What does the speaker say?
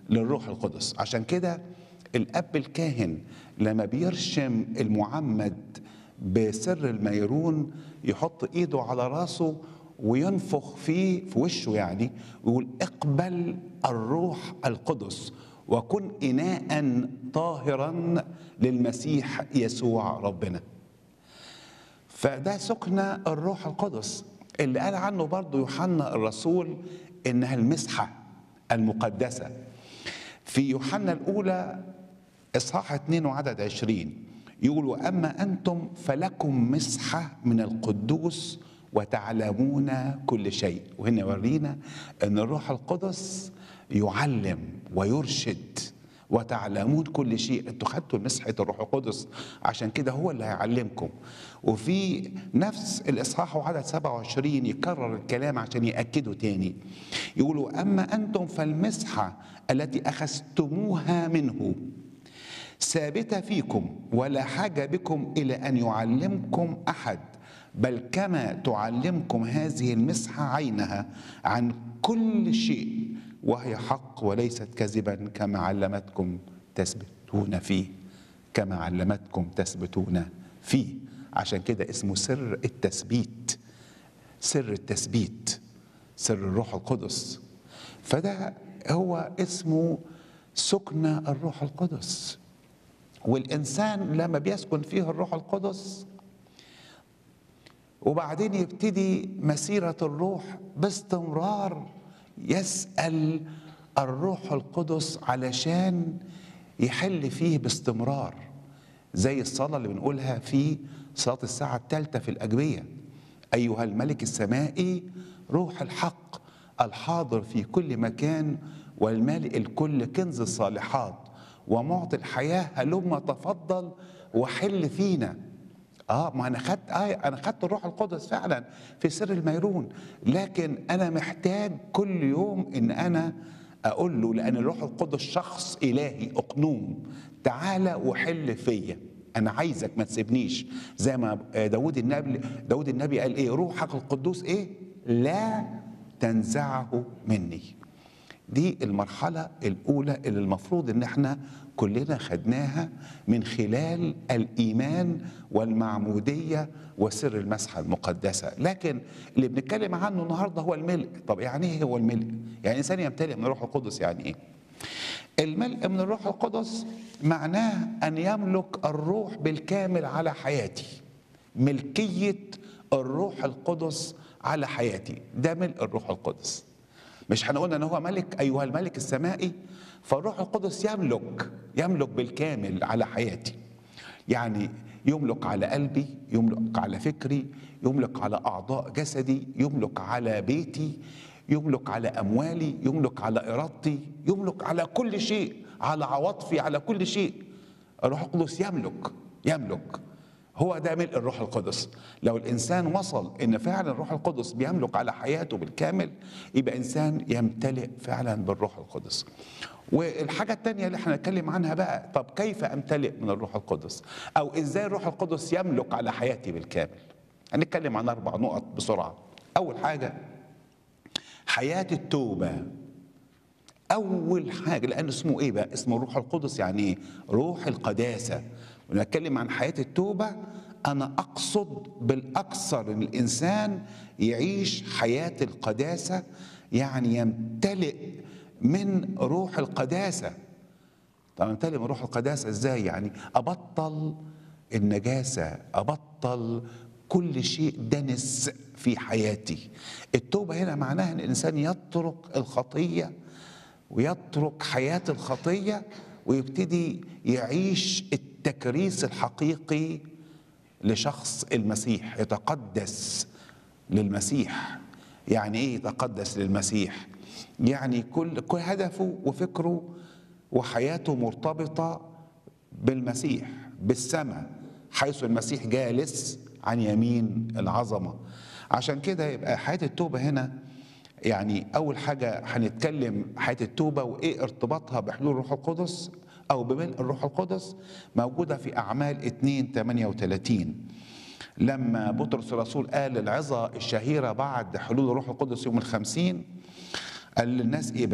للروح القدس عشان كده الاب الكاهن لما بيرشم المعمد بسر الميرون يحط ايده على راسه وينفخ فيه في وشه يعني ويقول اقبل الروح القدس وكن اناء طاهرا للمسيح يسوع ربنا فده سكن الروح القدس اللي قال عنه برضو يوحنا الرسول انها المسحه المقدسه في يوحنا الاولى اصحاح 2 وعدد 20 يقول واما انتم فلكم مسحه من القدوس وتعلمون كل شيء وهنا يورينا ان الروح القدس يعلم ويرشد وتعلمون كل شيء انتوا خدتوا مسحه الروح القدس عشان كده هو اللي هيعلمكم وفي نفس الاصحاح وعدد 27 يكرر الكلام عشان ياكدوا تاني يقولوا اما انتم فالمسحه التي اخذتموها منه ثابته فيكم ولا حاجه بكم الى ان يعلمكم احد بل كما تعلمكم هذه المسحه عينها عن كل شيء وهي حق وليست كذبا كما علمتكم تثبتون فيه كما علمتكم تثبتون فيه عشان كده اسمه سر التثبيت سر التثبيت سر الروح القدس فده هو اسمه سكن الروح القدس والإنسان لما بيسكن فيه الروح القدس وبعدين يبتدي مسيرة الروح باستمرار يسأل الروح القدس علشان يحل فيه باستمرار زي الصلاة اللي بنقولها في صلاة الساعة الثالثة في الأجبية أيها الملك السمائي روح الحق الحاضر في كل مكان والمالئ الكل كنز الصالحات ومعطي الحياة هلما تفضل وحل فينا اه ما انا خدت آه انا خدت الروح القدس فعلا في سر الميرون لكن انا محتاج كل يوم ان انا اقول له لان الروح القدس شخص الهي اقنوم تعالى وحل فيا انا عايزك ما تسيبنيش زي ما داود النبي داود النبي قال ايه روحك القدوس ايه لا تنزعه مني دي المرحلة الأولى اللي المفروض إن احنا كلنا خدناها من خلال الإيمان والمعمودية وسر المسحة المقدسة لكن اللي بنتكلم عنه النهاردة هو الملء طب يعني إيه هو الملء؟ يعني إنسان يمتلئ من الروح القدس يعني إيه؟ الملء من الروح القدس معناه أن يملك الروح بالكامل على حياتي ملكية الروح القدس على حياتي ده ملء الروح القدس مش هنقول ان هو ملك ايها الملك السمائي فالروح القدس يملك يملك بالكامل على حياتي يعني يملك على قلبي يملك على فكري يملك على اعضاء جسدي يملك على بيتي يملك على اموالي يملك على ارادتي يملك على كل شيء على عواطفي على كل شيء الروح القدس يملك يملك هو ده ملء الروح القدس لو الانسان وصل ان فعلا الروح القدس بيملك على حياته بالكامل يبقى انسان يمتلئ فعلا بالروح القدس والحاجة التانية اللي احنا نتكلم عنها بقى طب كيف امتلئ من الروح القدس او ازاي الروح القدس يملك على حياتي بالكامل هنتكلم عن اربع نقط بسرعة اول حاجة حياة التوبة اول حاجة لان اسمه ايه بقى اسمه الروح القدس يعني ايه روح القداسة ونتكلم عن حياة التوبة أنا أقصد بالأكثر إن الإنسان يعيش حياة القداسة يعني يمتلئ من روح القداسة طب يمتلئ من روح القداسة إزاي يعني أبطل النجاسة أبطل كل شيء دنس في حياتي التوبة هنا معناها أن الإنسان يترك الخطية ويترك حياة الخطية ويبتدي يعيش التكريس الحقيقي لشخص المسيح يتقدس للمسيح يعني ايه يتقدس للمسيح يعني كل كل هدفه وفكره وحياته مرتبطه بالمسيح بالسماء حيث المسيح جالس عن يمين العظمه عشان كده يبقى حياه التوبه هنا يعني اول حاجه هنتكلم حياه التوبه وايه ارتباطها بحلول الروح القدس أو بملء الروح القدس موجودة في أعمال 2 38 لما بطرس الرسول قال العظة الشهيرة بعد حلول الروح القدس يوم الخمسين قال للناس إيه